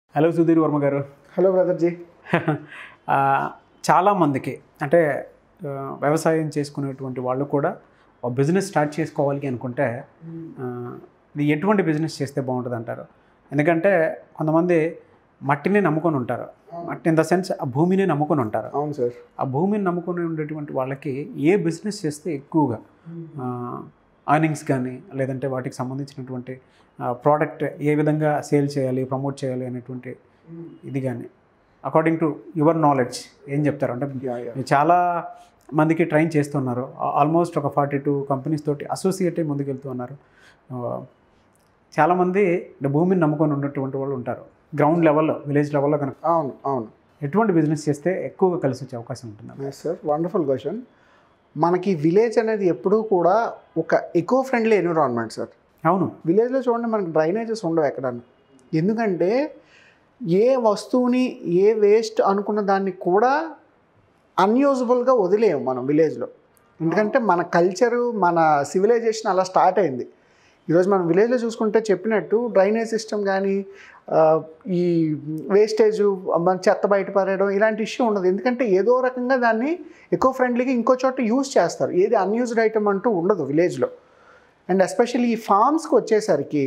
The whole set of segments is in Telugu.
హలో సుధీర్ వర్మ గారు హలో బ్రదర్జీ ఆ, చాలామందికి అంటే ఆ, వ్యవసాయం చేసుకునేటువంటి వాళ్ళు కూడా ఒక బిజినెస్ స్టార్ట్ చేసుకోవాలి అనుకుంటే ఆ, ఇది ఎటువంటి బిజినెస్ చేస్తే బాగుంటుంది అంటారు ఎందుకంటే కొంతమంది మట్టిని నమ్ముకొని ఉంటారు మట్టి ఇన్ ద సెన్స్ ఆ భూమిని నమ్ముకొని ఉంటారు అవును సార్ ఆ భూమిని నమ్ముకొని ఉండేటువంటి వాళ్ళకి ఏ బిజినెస్ చేస్తే ఎక్కువగా అర్నింగ్స్ కానీ లేదంటే వాటికి సంబంధించినటువంటి ప్రోడక్ట్ ఏ విధంగా సేల్ చేయాలి ప్రమోట్ చేయాలి అనేటువంటి ఇది కానీ అకార్డింగ్ టు యువర్ నాలెడ్జ్ ఏం చెప్తారు అంటే యా యా మీరు చాలా మందికి ట్రైన్ చేస్తున్నారు ఆల్మోస్ట్ ఒక ఫార్టీ టూ కంపెనీస్ తోటి అసోసియేట్ అయి ముందుకెళ్తూ ఉన్నారు ఆ, చాలామంది అంటే భూమిని నమ్ముకొని ఉన్నటువంటి వాళ్ళు ఉంటారు గ్రౌండ్ లెవెల్లో విలేజ్ లెవెల్లో కనుక అవును అవును ఎటువంటి బిజినెస్ చేస్తే ఎక్కువగా కలిసి వచ్చే అవకాశం ఉంటుంది ఎస్ సార్ వండర్ఫుల్ క్వశ్చన్ మనకి విలేజ్ అనేది ఎప్పుడూ కూడా ఒక ఎకో ఫ్రెండ్లీ ఎన్విరాన్మెంట్ సార్ అవును విలేజ్లో చూడండి మనకి డ్రైనేజెస్ ఉండవు ఎక్కడన్నా ఎందుకంటే ఏ వస్తువుని ఏ వేస్ట్ అనుకున్న దాన్ని కూడా అన్యూజబుల్గా వదిలేము మనం విలేజ్లో ఎందుకంటే మన కల్చరు మన సివిలైజేషన్ అలా స్టార్ట్ అయింది ఈరోజు మనం విలేజ్లో చూసుకుంటే చెప్పినట్టు డ్రైనేజ్ సిస్టమ్ కానీ ఆ, ఈ వేస్టేజ్ మన చెత్త బయట పారేయడం ఇలాంటి ఇష్యూ ఉండదు ఎందుకంటే ఏదో రకంగా దాన్ని ఎకో ఫ్రెండ్లీగా ఇంకో చోట యూజ్ చేస్తారు ఏది అన్యూజ్డ్ ఐటమ్ అంటూ ఉండదు విలేజ్లో అండ్ ఎస్పెషల్లీ ఈ ఫామ్స్కి వచ్చేసరికి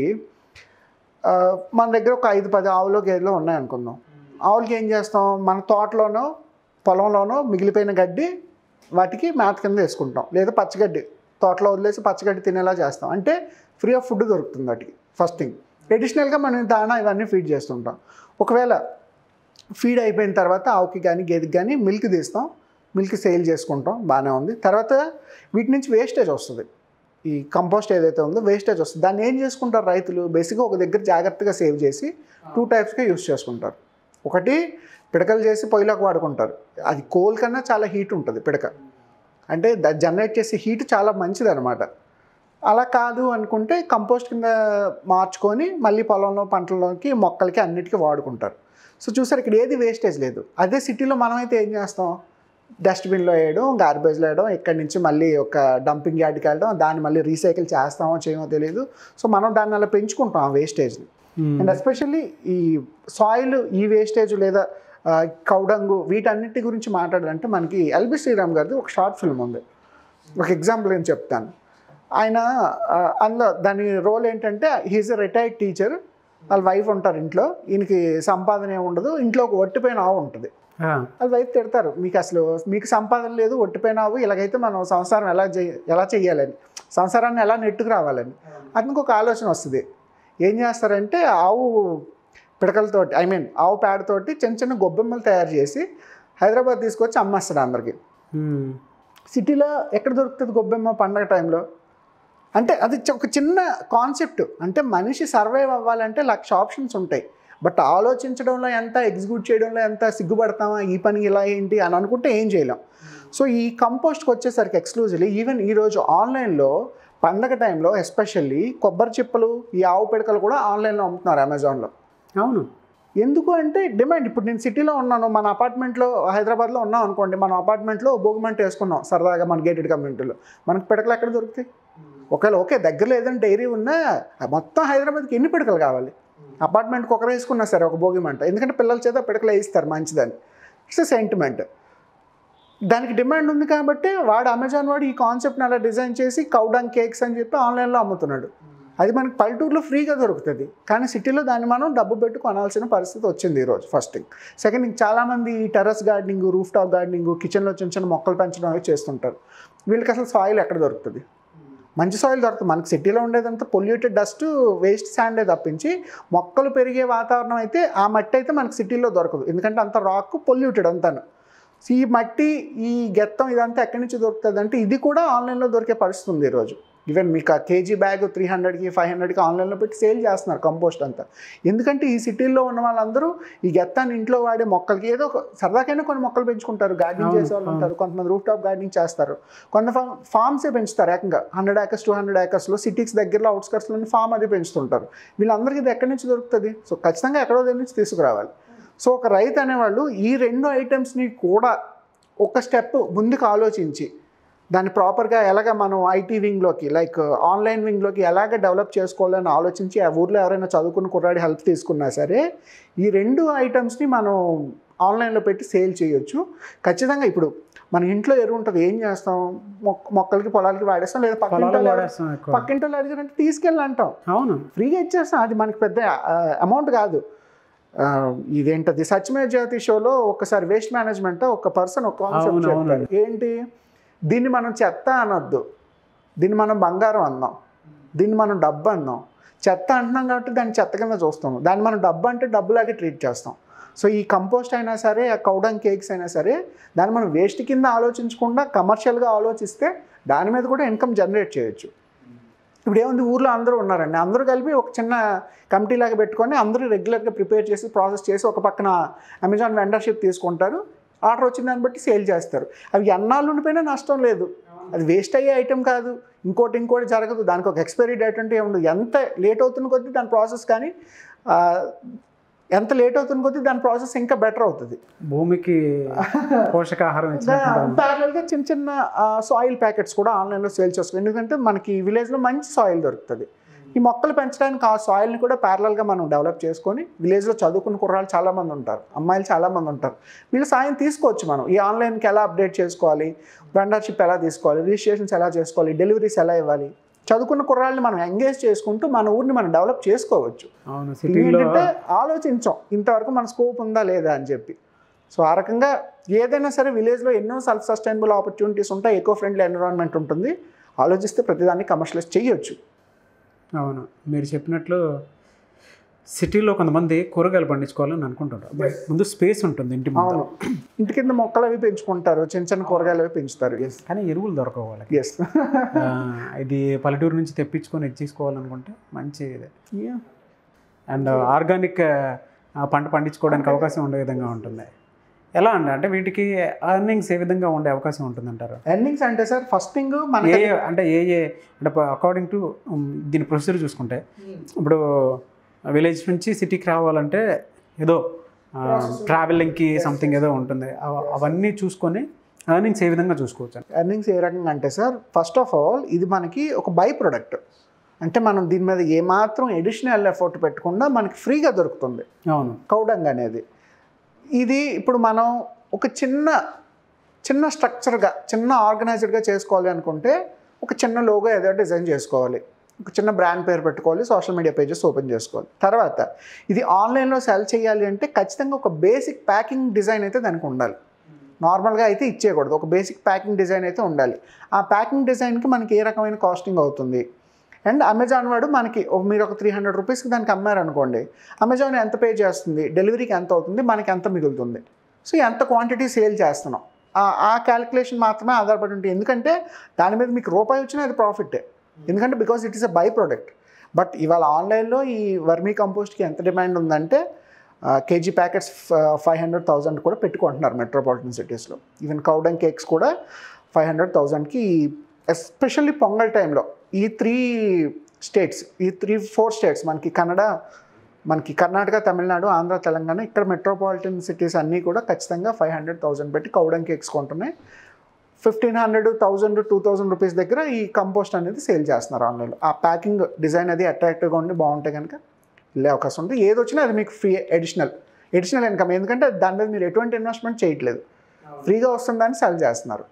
ఆ, మన దగ్గర ఒక ఐదు పది ఆవులు గేదెలు ఉన్నాయనుకుందాం ఆవులకి ఏం చేస్తాం మన తోటలోనో పొలంలోనో మిగిలిపోయిన గడ్డి వాటికి మేత కింద వేసుకుంటాం లేదా పచ్చగడ్డి తోటలో వదిలేసి పచ్చగడ్డి తినేలా చేస్తాం అంటే ఫ్రీ ఆఫ్ ఫుడ్ దొరుకుతుంది వాటికి ఫస్ట్ థింగ్ ఎడిషనల్గా మనం దానా ఇవన్నీ ఫీడ్ చేస్తుంటాం ఒకవేళ ఫీడ్ అయిపోయిన తర్వాత ఆవుకి కానీ గేదెకి కానీ మిల్క్ తీస్తాం మిల్క్ సేల్ చేసుకుంటాం బాగానే ఉంది తర్వాత వీటి నుంచి వేస్టేజ్ వస్తుంది ఈ కంపోస్ట్ ఏదైతే ఉందో వేస్టేజ్ వస్తుంది దాన్ని ఏం చేసుకుంటారు రైతులు బేసిక్గా ఒక దగ్గర జాగ్రత్తగా సేవ్ చేసి టూ టైప్స్గా యూస్ చేసుకుంటారు ఒకటి పిడకలు చేసి పొయ్యిలోకి వాడుకుంటారు అది కోల్ కన్నా చాలా హీట్ ఉంటుంది పిడక అంటే దా- జనరేట్ చేసే హీట్ చాలా మంచిది అనమాట అలా కాదు అనుకుంటే కంపోస్ట్ కింద మార్చుకొని మళ్ళీ పొలంలో పంటల్లోకి మొక్కలకి అన్నిటికీ వాడుకుంటారు సో చూసారు ఇక్కడ ఏది వేస్టేజ్ లేదు అదే సిటీలో మనమైతే ఏం చేస్తాం డస్ట్బిన్లో వేయడం గార్బేజ్లో వేయడం ఇక్కడి నుంచి మళ్ళీ ఒక డంపింగ్ యార్డ్కి వెళ్ళడం దాన్ని మళ్ళీ రీసైకిల్ చేస్తామో చేయమో తెలియదు సో మనం దాన్ని అలా పెంచుకుంటాం ఆ వేస్టేజ్ని అండ్ ఎస్పెషల్లీ ఈ సాయిల్ ఈ వేస్టేజ్ లేదా ఆ, కౌడంగు వీటన్నిటి గురించి మాట్లాడాలంటే మనకి ఎల్బి శ్రీరామ్ గారిది ఒక షార్ట్ ఫిల్మ్ ఉంది ఒక ఎగ్జాంపుల్ నేను చెప్తాను ఆయన ఆ, అందులో దాని రోల్ ఏంటంటే హీఈస్ ఎ రిటైర్డ్ టీచర్ వాళ్ళ వైఫ్ ఉంటారు ఇంట్లో ఈయనకి సంపాదన ఏమి ఉండదు ఇంట్లో ఒక ఒట్టిపోయిన ఆవు ఉంటుంది వాళ్ళ వైఫ్ తిడతారు మీకు అసలు మీకు సంపాదన లేదు ఒట్టిపోయిన ఆవు ఇలాగైతే మనం సంసారం ఎలా చేయ ఎలా చేయాలని సంసారాన్ని ఎలా నెట్టుకు రావాలని అతనికి ఒక ఆలోచన వస్తుంది ఏం చేస్తారంటే ఆవు పిడకలతోటి ఐ మీన్ ఆవు పేడతోటి చిన్న చిన్న గొబ్బెమ్మలు తయారు చేసి హైదరాబాద్ తీసుకొచ్చి అమ్మేస్తాడు అందరికి సిటీలో ఎక్కడ దొరుకుతుంది గొబ్బెమ్మ పండగ టైంలో అంటే అది చ- ఒక చిన్న కాన్సెప్ట్ అంటే మనిషి సర్వైవ్ అవ్వాలంటే లక్ష ఆప్షన్స్ ఉంటాయి బట్ ఆలోచించడంలో ఎంత ఎగ్జిక్యూట్ చేయడంలో ఎంత సిగ్గుపడతామా ఈ పని ఇలా ఏంటి అని అనుకుంటే ఏం చేయలేం సో ఈ కంపోస్ట్కి వచ్చేసరికి ఎక్స్క్లూజివ్లీ ఈవెన్ ఈరోజు ఆన్లైన్లో పండగ టైంలో ఎస్పెషల్లీ కొబ్బరి చిప్పలు ఈ ఆవు పిడకలు కూడా ఆన్లైన్లో అమ్ముతున్నారు అమెజాన్లో అవును ఎందుకు అంటే డిమాండ్ ఇప్పుడు నేను సిటీలో ఉన్నాను మన అపార్ట్మెంట్లో హైదరాబాద్లో ఉన్నాం అనుకోండి మన అపార్ట్మెంట్లో భోగిమంట వేసుకున్నాం సరదాగా మన గేటెడ్ కమ్యూనిటీలో మనకి పిడకలు ఎక్కడ దొరుకుతాయి ఒకవేళ ఓకే దగ్గరలో ఏదైనా డైరీ ఉన్నా మొత్తం హైదరాబాద్కి ఎన్ని పిడకలు కావాలి అపార్ట్మెంట్కి ఒకరు వేసుకున్నా సరే ఒక భోగిమంట ఎందుకంటే పిల్లల చేత పిడకలు వేయిస్తారు మంచిదని ఇట్స్ సెంటిమెంట్ దానికి డిమాండ్ ఉంది కాబట్టి వాడు అమెజాన్ వాడు ఈ కాన్సెప్ట్ని అలా డిజైన్ చేసి కౌడంగ్ కేక్స్ అని చెప్పి ఆన్లైన్లో అమ్ముతున్నాడు అది మనకి పల్లెటూరులో ఫ్రీగా దొరుకుతుంది కానీ సిటీలో దాన్ని మనం డబ్బు పెట్టి కొనాల్సిన పరిస్థితి వచ్చింది ఈరోజు ఫస్ట్ థింగ్ సెకండ్ థింగ్ చాలామంది ఈ terrace gardening rooftop gardening కిచెన్లో చిన్న చిన్న మొక్కలు పెంచడం అవి చేస్తుంటారు వీళ్ళకి అసలు సాయిల్ ఎక్కడ దొరుకుతుంది మంచి సాయిల్ దొరుకుతుంది మనకి సిటీలో ఉండేదంతా పొల్యూటెడ్ డస్ట్ వేస్ట్ శాండే తప్పించి మొక్కలు పెరిగే వాతావరణం అయితే ఆ మట్టి అయితే మనకి సిటీలో దొరకదు ఎందుకంటే అంత రాక్ పొల్యూటెడ్ అంతాను సో ఈ మట్టి ఈ గెత్తం ఇదంతా ఎక్కడి నుంచి దొరుకుతుంది అంటే ఇది కూడా ఆన్లైన్లో దొరికే పరిస్థితి ఉంది ఈరోజు ఈవెన్ మీకు ఆ కేజీ బ్యాగ్ త్రీ హండ్రెడ్కి ఫైవ్ హండ్రెడ్కి ఆన్లైన్లో పెట్టి సేల్ చేస్తున్నారు కంపోస్ట్ అంతా ఎందుకంటే ఈ సిటీల్లో ఉన్న వాళ్ళందరూ ఈ గెత్తాన్ని ఇంట్లో వాడే మొక్కలకి ఏదో ఒక సరదాకైనా కొన్ని మొక్కలు పెంచుకుంటారు గార్డెనింగ్ అవును, చేసే వాళ్ళు అవును. ఉంటారు కొంతమంది రూఫ్ టాప్ గార్డెనింగ్ చేస్తారు కొంత ఫా- ఫార్మ్సే పెంచుతారు ఏకంగా హండ్రెడ్ ఏకర్స్ టూ హండ్రెడ్ ఏకర్స్లో సిటీస్ దగ్గరలో అవుట్స్కర్ట్స్లో ఫామ్ అది పెంచుతుంటారు వీళ్ళందరికీ ఇది ఎక్కడి నుంచి దొరుకుతుంది సో ఖచ్చితంగా ఎక్కడో దగ్గర నుంచి తీసుకురావాలి సో ఒక రైతు అనేవాళ్ళు ఈ రెండు ఐటమ్స్ని కూడా ఒక స్టెప్ ముందుకు ఆలోచించి దాన్ని ప్రాపర్గా ఎలాగ మనం ఐటీ వింగ్లోకి లైక్ ఆన్లైన్ వింగ్లోకి ఎలాగ డెవలప్ చేసుకోవాలని ఆలోచించి ఆ ఊర్లో ఎవరైనా చదువుకున్న కుర్రాడి హెల్ప్ తీసుకున్నా సరే ఈ రెండు ఐటమ్స్ని మనం ఆన్లైన్లో పెట్టి సేల్ చేయొచ్చు ఖచ్చితంగా ఇప్పుడు మన ఇంట్లో ఎరువు ఉంటుంది ఏం చేస్తాం మొక్క మొక్కలకి పొలాలకి వాడేస్తాం లేదా పొలాలు పక్కింటి వాడేస్తాం ఎక్కువ పక్కింటి వాళ్ళు అడిగారంటే తీసుకెళ్ళి అంటాం అవును ఫ్రీగా ఇచ్చేస్తాం అది మనకి పెద్ద అమౌంట్ కాదు ఆ, ఇదేంటది సత్యమే జ్యోతి షోలో ఒకసారి వేస్ట్ మేనేజ్మెంట్ ఒక పర్సన్ ఒక అవును, కాన్సెప్ట్ అవును. చెప్పారు ఏంటి దీన్ని మనం చెత్త అనొద్దు దీన్ని మనం బంగారం అన్నాం దీన్ని మనం డబ్బు అన్నాం చెత్త అంటున్నాం కాబట్టి దాన్ని చెత్త కింద చూస్తాం దాన్ని మనం డబ్బు అంటే డబ్బులాగే ట్రీట్ చేస్తాం సో ఈ కంపోస్ట్ అయినా సరే ఆ కౌడంగ్ కేక్స్ అయినా సరే దాన్ని మనం వేస్ట్ కింద ఆలోచించకుండా కమర్షియల్గా ఆలోచిస్తే దాని మీద కూడా ఇన్కమ్ జనరేట్ చేయొచ్చు ఇప్పుడు ఏముంది ఊర్లో అందరూ ఉన్నారండి అందరూ కలిపి ఒక చిన్న కమిటీ లాగా పెట్టుకొని అందరూ రెగ్యులర్గా ప్రిపేర్ చేసి ప్రాసెస్ చేసి ఒక పక్కన అమెజాన్ వెండర్షిప్ తీసుకుంటారు ఆర్డర్ వచ్చిన దాన్ని బట్టి సేల్ చేస్తారు అవి ఎన్నాళ్ళు ఉండిపోయినా నష్టం లేదు అది వేస్ట్ అయ్యే ఐటెం కాదు ఇంకోటి ఇంకోటి జరగదు దానికి ఒక ఎక్స్పైరీ డేట్ అంటే ఏముండదు ఎంత లేట్ అవుతున్న కొద్దీ దాని ప్రాసెస్ కానీ ఆ, ఎంత లేట్ అవుతున్న కొద్దీ దాని ప్రాసెస్ ఇంకా బెటర్ అవుతుంది భూమికి పోషకాహారం ఇచ్చినట్టు ప్యారల్గా చిన్న చిన్న సాయిల్ ప్యాకెట్స్ కూడా ఆన్లైన్లో సేల్ చేసుకోవాలి ఎందుకంటే మనకి విలేజ్లో మంచి సాయిల్ దొరుకుతుంది ఈ మొక్కలు పెంచడానికి ఆ సాయిల్ని కూడా ప్యారలల్గా మనం డెవలప్ చేసుకొని విలేజ్లో చదువుకున్న కుర్రాళ్ళు చాలామంది ఉంటారు అమ్మాయిలు చాలామంది ఉంటారు వీళ్ళ సాయం తీసుకోవచ్చు మనం ఈ ఆన్లైన్కి ఎలా అప్డేట్ చేసుకోవాలి వెండర్షిప్ ఎలా తీసుకోవాలి రిజిస్ట్రేషన్స్ ఎలా చేసుకోవాలి డెలివరీస్ ఎలా ఇవ్వాలి చదువుకున్న కుర్రాళ్ళని మనం ఎంగేజ్ చేసుకుంటూ మన ఊరిని మనం డెవలప్ చేసుకోవచ్చు అవును ఇది సిటీలో ఏంటంటే ఆలోచించాం ఇంతవరకు మన స్కోప్ ఉందా లేదా అని చెప్పి సో ఆ రకంగా ఏదైనా సరే విలేజ్లో ఎన్నో సెల్ఫ్ సస్టైనబుల్ ఆపర్చునిటీస్ ఉంటాయి ఎకో ఫ్రెండ్లీ ఎన్విరాన్మెంట్ ఉంటుంది ఆలోచిస్తే ప్రతిదాన్ని కమర్షియలైజ్ చేయొచ్చు అవును మీరు చెప్పినట్లు సిటీలో కొంతమంది కూరగాయలు పండించుకోవాలని అనుకుంటుంటారు బట్ ముందు స్పేస్ ఉంటుంది ఇంటి ముందు అవును ఇంటి కింద మొక్కలు అవి పెంచుకుంటారు చిన్న చిన్న కూరగాయలు అవి పెంచుతారు ఎస్ కానీ ఎరువులు దొరకవు వాళ్ళకి ఎస్ ఆ, ఇది పల్లెటూరు నుంచి తెప్పించుకొని ఇచ్చేసుకోవాలనుకుంటే మంచి ఇది అండ్ ఆర్గానిక్ పంట పండించుకోవడానికి అవకాశం ఉండే విధంగా ఉంటుంది ఎలా అండి అంటే వీటికి అర్నింగ్స్ ఏ విధంగా ఉండే అవకాశం ఉంటుందంటారు ఎర్నింగ్స్ అంటే సార్ ఫస్ట్ థింగ్ ఏ మనకి అంటే ఏ ఏ అంటే అకార్డింగ్ టు దీని ప్రొసీజర్ చూసుకుంటే ఇప్పుడు విలేజ్ నుంచి సిటీకి రావాలంటే ఏదో ట్రావెలింగ్కి సంథింగ్ ఏదో ఉంటుంది అవ- అవన్నీ చూసుకొని ఎర్నింగ్స్ ఏ విధంగా చూసుకోవచ్చు అండి ఎర్నింగ్స్ ఏ రకంగా అంటే సార్ ఫస్ట్ ఆఫ్ ఆల్ ఇది మనకి ఒక బై ప్రొడక్ట్ అంటే మనం దీని మీద ఏమాత్రం ఎడిషనల్ ఎఫర్ట్ పెట్టకుండా మనకి ఫ్రీగా దొరుకుతుంది అవును కౌడంగ్ అనేది ఇది ఇప్పుడు మనం ఒక చిన్న చిన్న స్ట్రక్చర్గా చిన్న ఆర్గనైజ్డ్గా చేసుకోవాలి అనుకుంటే ఒక చిన్న లోగో ఏదో డిజైన్ చేసుకోవాలి ఒక చిన్న బ్రాండ్ పేరు పెట్టుకోవాలి సోషల్ మీడియా పేజెస్ ఓపెన్ చేసుకోవాలి తర్వాత ఇది ఆన్లైన్లో సెల్ చేయాలి అంటే ఖచ్చితంగా ఒక బేసిక్ ప్యాకింగ్ డిజైన్ అయితే దానికి ఉండాలి నార్మల్గా అయితే ఇచ్చేయకూడదు ఒక బేసిక్ ప్యాకింగ్ డిజైన్ అయితే ఉండాలి ఆ ప్యాకింగ్ డిజైన్కి మనకి ఏ రకమైన కాస్టింగ్ అవుతుంది అండ్ అమెజాన్ వాడు మనకి ఓ- మీరు ఒక త్రీ హండ్రెడ్ రూపీస్కి దానికి అమ్మారనుకోండి అమెజాన్ ఎంత పే చేస్తుంది డెలివరీకి ఎంత అవుతుంది మనకి ఎంత మిగులుతుంది సో ఎంత క్వాంటిటీ సేల్ చేస్తున్నాం ఆ- ఆ క్యాలిక్యులేషన్ మాత్రమే ఆధారపడి ఉంటుంది ఎందుకంటే దాని మీద మీకు రూపాయి వచ్చినా అది ప్రాఫిటే ఎందుకంటే because it is a by product but ఇవాళ ఆన్లైన్లో ఈ వర్మీ కంపోస్ట్కి ఎంత డిమాండ్ ఉందంటే KG packets five hundred thousand కూడా పెట్టుకుంటున్నారు మెట్రోపాలిటన్ సిటీస్లో ఈవెన్ కౌడంగ్ కేక్స్ కూడా ఫైవ్ హండ్రెడ్ థౌజండ్కి ఎస్పెషల్లీ పొంగల్ టైంలో ఈ త్రీ స్టేట్స్ ఈ త్రీ ఫోర్ స్టేట్స్ మనకి కన్నడ మనకి కర్ణాటక తమిళనాడు ఆంధ్ర తెలంగాణ ఇక్కడ మెట్రోపాలిటన్ సిటీస్ అన్నీ కూడా ఖచ్చితంగా ఫైవ్ హండ్రెడ్ థౌజండ్ పెట్టి కౌడంగ్ కేక్స్ కొంటున్నాయి fifteen hundred thousand two thousand rupees దగ్గర ఈ కంపోస్ట్ అనేది సేల్ చేస్తున్నారు ఆన్లైన్లో ఆ ప్యాకింగ్ డిజైన్ అది అట్రాక్టివ్గా ఉండి బాగుంటే కనుక వెళ్ళే అవకాశం ఉంది ఏది వచ్చినా అది మీకు ఫ్రీ ఎడిషనల్ ఎడిషనల్ ఇన్కమ్ ఎందుకంటే దాని మీద మీరు ఎటువంటి ఇన్వెస్ట్మెంట్ చేయట్లేదు ఫ్రీగా వస్తుందని సెల్ చేస్తున్నారు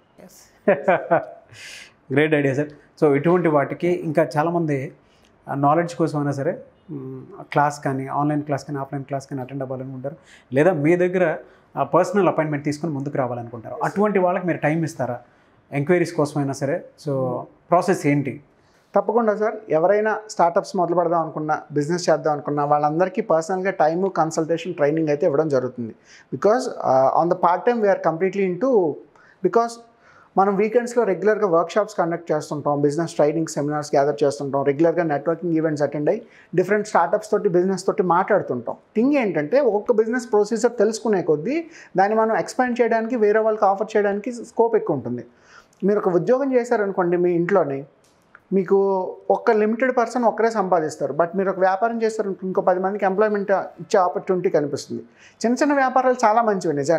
గ్రేట్ ఐడియా సార్ సో ఇటువంటి వాటికి ఇంకా చాలామంది నాలెడ్జ్ కోసం అయినా సరే క్లాస్ కానీ ఆన్లైన్ క్లాస్ కానీ ఆఫ్లైన్ క్లాస్ కానీ అటెండ్ అవ్వాలనుకుంటారు లేదా మీ దగ్గర పర్సనల్ అపాయింట్మెంట్ తీసుకుని ముందుకు రావాలనుకుంటారు అటువంటి వాళ్ళకి మీరు టైం ఇస్తారా ఎంక్వైరీస్ కోసం అయినా సరే సో ప్రాసెస్ ఏంటి తప్పకుండా సార్ ఎవరైనా స్టార్టప్స్ మొదలు పెడదాం అనుకున్నా బిజినెస్ చేద్దాం అనుకున్నా వాళ్ళందరికీ పర్సనల్గా టైము కన్సల్టేషన్ ట్రైనింగ్ అయితే ఇవ్వడం జరుగుతుంది because on the part time we are completely into because మనం వీకెండ్స్లో రెగ్యులర్గా వర్క్షాప్స్ కండక్ట్ చేస్తుంటాం బిజినెస్ ట్రైనింగ్ సెమినార్స్ గ్యాదర్ చేస్తుంటాం రెగ్యులర్గా నెట్వర్కింగ్ ఈవెంట్స్ అటెండ్ అయ్యి డిఫరెంట్ స్టార్టప్స్ తోటి బిజినెస్ తోటి మాట్లాడుతుంటాం థింగ్ ఏంటంటే ఒక్కొక్క బిజినెస్ ప్రొసీజర్ తెలుసుకునే కొద్దీ దాన్ని మనం ఎక్స్పాండ్ చేయడానికి వేరే వాళ్ళకి ఆఫర్ చేయడానికి స్కోప్ ఎక్కువ ఉంటుంది మీరు ఒక ఉద్యోగం చేశారనుకోండి మీ ఇంట్లోని మీకు ఒక్క లిమిటెడ్ పర్సన్ ఒక్కరే సంపాదిస్తారు బట్ మీరు ఒక వ్యాపారం చేస్తారు ఇంకో పది మందికి ఎంప్లాయ్మెంట్ ఇచ్చే ఆపర్చునిటీ కనిపిస్తుంది చిన్న చిన్న వ్యాపారాలు చాలా మంచివి నిజానికి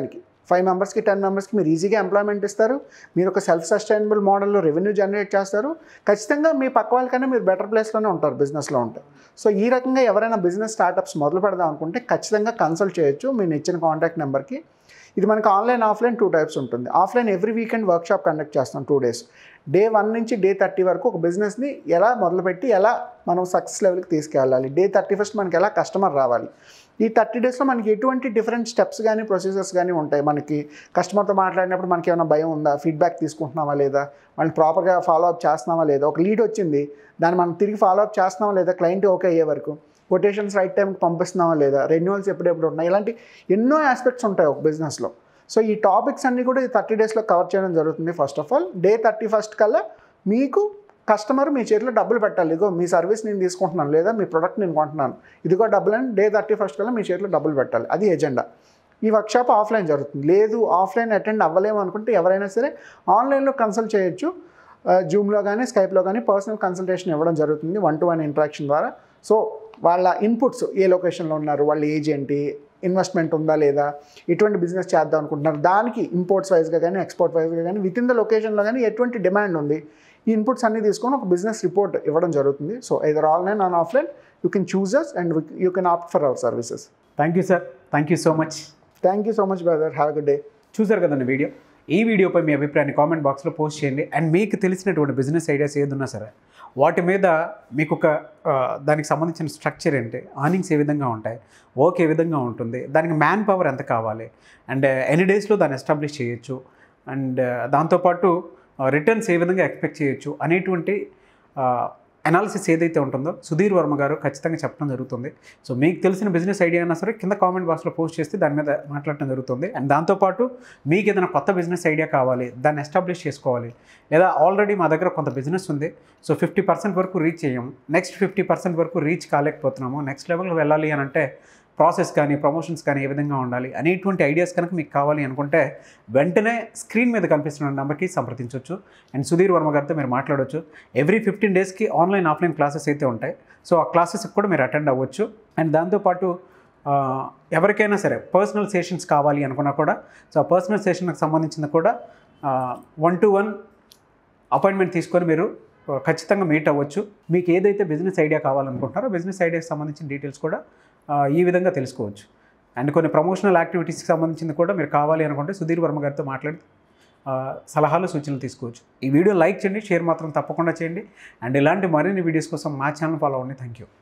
ఫైవ్ మెంబర్స్కి టెన్ మెంబర్స్కి మీరు ఈజీగా ఎంప్లాయ్మెంట్ ఇస్తారు మీరు ఒక సెల్ఫ్ సస్టైనబుల్ మోడల్లో రెవెన్యూ జనరేట్ చేస్తారు ఖచ్చితంగా మీ పక్క వాళ్ళకన్నా మీరు బెటర్ ప్లేస్లోనే ఉంటారు బిజినెస్లో ఉంటారు సో ఈ రకంగా ఎవరైనా బిజినెస్ స్టార్టప్స్ మొదలు పెడదాం అనుకుంటే ఖచ్చితంగా కన్సల్ట్ చేయొచ్చు మీరు ఇచ్చిన కాంటాక్ట్ నెంబర్కి ఇది మనకి ఆన్లైన్ ఆఫ్లైన్ టూ టైప్స్ ఉంటుంది offline every weekend workshop conduct చేస్తాం టూ డేస్ డే వన్ నుంచి డే థర్టీ వరకు ఒక బిజినెస్ని ఎలా మొదలుపెట్టి ఎలా మనం సక్సెస్ లెవెల్కి తీసుకెళ్ళాలి డే థర్టీ ఫస్ట్ మనకి ఎలా కస్టమర్ రావాలి ఈ థర్టీ డేస్లో మనకి ఎటువంటి డిఫరెంట్ స్టెప్స్ కానీ ప్రొసీజర్స్ కానీ ఉంటాయి మనకి కస్టమర్తో మాట్లాడినప్పుడు మనకి ఏమైనా భయం ఉందా ఫీడ్బ్యాక్ తీసుకుంటున్నామా లేదా వాళ్ళని ప్రాపర్గా ఫాలో అప్ చేస్తున్నామా లేదా ఒక లీడ్ వచ్చింది దాన్ని మనం తిరిగి ఫాలో అప్ చేస్తున్నామా లేదా క్లయింట్ ఓకే అయ్యే వరకు కొటేషన్స్ రైట్ టైంకి పంపిస్తున్నామా లేదా రెన్యువల్స్ ఎప్పుడెప్పుడు ఉన్నాయి ఇలాంటి ఎన్నో ఆస్పెక్ట్స్ ఉంటాయి ఒక బిజినెస్లో సో ఈ టాపిక్స్ అన్నీ కూడా ఈ థర్టీ డేస్లో కవర్ చేయడం జరుగుతుంది first of all day thirty first కల్లా మీకు కస్టమర్ మీ చేతిలో డబ్బులు పెట్టాలి ఇదిగో మీ సర్వీస్ నేను తీసుకుంటున్నాను లేదా మీ ప్రొడక్ట్ నేను కొంటున్నాను ఇదిగో డబ్బులు అని డే థర్టీ ఫస్ట్ కల్లా మీ చేతిలో డబ్బులు పెట్టాలి అది ఎజెండా ఈ వర్క్షాప్ ఆఫ్లైన్ జరుగుతుంది లేదు ఆఫ్లైన్ అటెండ్ అవ్వలేము అనుకుంటే ఎవరైనా సరే ఆన్లైన్లో కన్సల్ట్ చేయొచ్చు జూమ్లో కానీ స్కైప్లో కానీ పర్సనల్ కన్సల్టేషన్ ఇవ్వడం జరుగుతుంది వన్ టు వన్ ఇంట్రాక్షన్ ద్వారా సో వాళ్ళ ఇన్పుట్స్ ఏ లొకేషన్లో ఉన్నారు వాళ్ళ ఏజ్ ఏంటి ఇన్వెస్ట్మెంట్ ఉందా లేదా ఎటువంటి బిజినెస్ చేద్దాం అనుకుంటున్నారు దానికి ఇంపోర్ట్స్ వైజ్గా కానీ ఎక్స్పోర్ట్ వైజ్గా కానీ విత్ ఇన్ ద లొకేషన్లో కానీ ఎటువంటి డిమాండ్ ఉంది ఈ ఇన్పుట్స్ అన్ని తీసుకొని ఒక బిజినెస్ రిపోర్ట్ ఇవ్వడం జరుగుతుంది so either online on offline you can chooses and you can opt for our services thank you sir thank you so much thank you so much brother have good day చూసారు కదండి వీడియో ఈ వీడియోపై మీ అభిప్రాయాన్ని కామెంట్ బాక్స్లో పోస్ట్ చేయండి అండ్ మీకు తెలిసినటువంటి బిజినెస్ ఐడియాస్ ఏదున్నా సరే వాటి మీద మీకు ఒక ఆ, దానికి సంబంధించిన స్ట్రక్చర్ ఏంటి ఆర్నింగ్స్ ఏ విధంగా ఉంటాయి వర్క్ ఏ విధంగా ఉంటుంది దానికి మ్యాన్ పవర్ ఎంత కావాలి అండ్ ఎన్ని డేస్లో దాన్ని ఎస్టాబ్లిష్ చేయొచ్చు అండ్ దాంతోపాటు రిటర్న్స్ ఏ విధంగా ఎక్స్పెక్ట్ చేయొచ్చు అనేటువంటి అనాలిసిస్ ఏదైతే ఉంటుందో సుధీర్ వర్మ గారు ఖచ్చితంగా చెప్పడం జరుగుతుంది సో మీకు తెలిసిన బిజినెస్ ఐడియా అయినా సరే కింద కామెంట్ బాక్స్లో పోస్ట్ చేస్తే దాని మీద మాట్లాడటం జరుగుతుంది అండ్ దాంతోపాటు మీకు ఏదైనా కొత్త బిజినెస్ ఐడియా కావాలి దాన్ని ఎస్టాబ్లిష్ చేసుకోవాలి లేదా ఆల్రెడీ మా దగ్గర కొంత బిజినెస్ ఉంది సో ఫిఫ్టీ పర్సెంట్ వరకు రీచ్ చేయం నెక్స్ట్ ఫిఫ్టీ పర్సెంట్ వరకు రీచ్ కాలేకపోతున్నాము నెక్స్ట్ లెవెల్కి వెళ్ళాలి అని అంటే ప్రాసెస్ కానీ ప్రమోషన్స్ కానీ ఏ విధంగా ఉండాలి అనేటువంటి ఐడియాస్ కనుక మీకు కావాలి అనుకుంటే వెంటనే స్క్రీన్ మీద కనిపిస్తున్న నెంబర్కి సంప్రదించవచ్చు అండ్ సుధీర్ వర్మ గారితో మీరు మాట్లాడవచ్చు ఎవ్రీ ఫిఫ్టీన్ డేస్కి ఆన్లైన్ ఆఫ్లైన్ క్లాసెస్ అయితే ఉంటాయి సో ఆ క్లాసెస్కి కూడా మీరు అటెండ్ అవ్వచ్చు అండ్ దాంతోపాటు ఆ, ఎవరికైనా సరే పర్సనల్ సెషన్స్ కావాలి అనుకున్నా కూడా సో ఆ పర్సనల్ సెషన్కి సంబంధించిన కూడా వన్ టు వన్ అపాయింట్మెంట్ తీసుకొని మీరు ఆ, ఖచ్చితంగా మీట్ అవ్వచ్చు మీకు ఏదైతే బిజినెస్ ఐడియా కావాలనుకుంటారో బిజినెస్ ఐడియాకి సంబంధించిన డీటెయిల్స్ కూడా ఆ, ఈ విధంగా తెలుసుకోవచ్చు అండ్ కొన్ని ప్రమోషనల్ యాక్టివిటీస్కి సంబంధించింది కూడా మీరు కావాలి అనుకుంటే సుధీర్ వర్మ గారితో మాట్లాడి ఆ, సలహాలు సూచనలు తీసుకోవచ్చు ఈ వీడియో లైక్ చేయండి షేర్ మాత్రం తప్పకుండా చేయండి అండ్ ఇలాంటి మరిన్ని వీడియోస్ కోసం మా ఛానల్ ఫాలో అవ్వండి థ్యాంక్ యూ